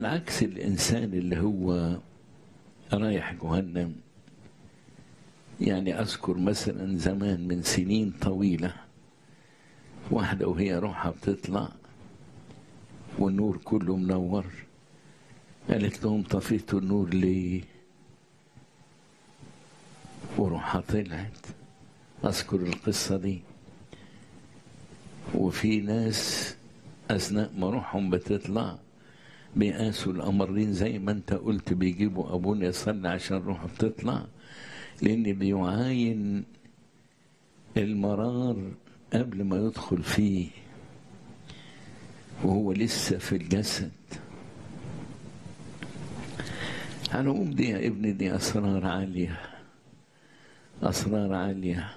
عكس الإنسان اللي هو رايح جهنم يعني أذكر مثلا زمان من سنين طويلة واحدة وهي روحها بتطلع والنور كله منور قالت لهم طفيتوا النور ليه وروحها طلعت أذكر القصة دي وفي ناس أثناء ما روحهم بتطلع بيقاسوا الأمرين زي ما أنت قلت بيجيبوا أبونا يصلي عشان روحه بتطلع لأن بيعاين المرار قبل ما يدخل فيه وهو لسه في الجسد هنقوم دي يا ابني دي أسرار عالية أسرار عالية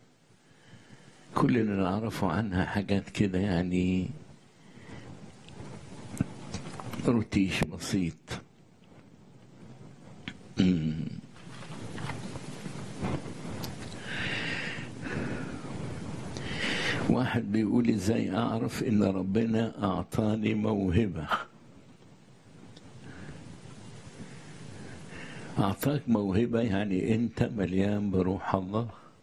كل اللي نعرفه عنها حاجات كده يعني روتيش بسيط واحد بيقول ازاي اعرف ان ربنا اعطاني موهبه اعطاك موهبه يعني انت مليان بروح الله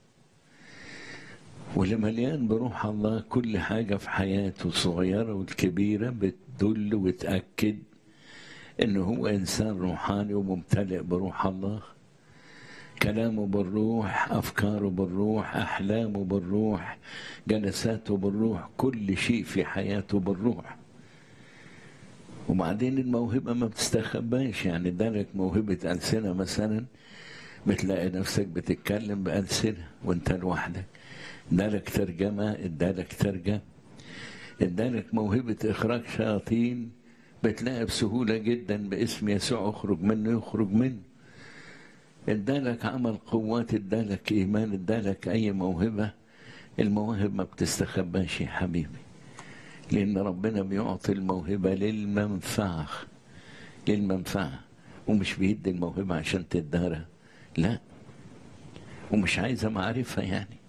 واللي مليان بروح الله كل حاجة في حياته الصغيرة والكبيرة بتدل وتأكد إنه هو إنسان روحاني وممتلئ بروح الله كلامه بالروح أفكاره بالروح أحلامه بالروح جلساته بالروح كل شيء في حياته بالروح وبعدين الموهبة ما بتستخباش يعني ادالك موهبة ألسنة مثلا بتلاقي نفسك بتتكلم بألسنة وانت لوحدك ادالك ترجمة ادالك ترجمة ادالك موهبة إخراج شياطين بتلاقي بسهولة جدا باسم يسوع اخرج منه يخرج منه ادالك عمل قوات ادالك إيمان ادالك أي موهبة المواهب ما بتستخباش يا حبيبي لأن ربنا بيعطي الموهبة للمنفعة للمنفعة ومش بيدي الموهبة عشان تدارها لا ومش عايزة معرفة يعني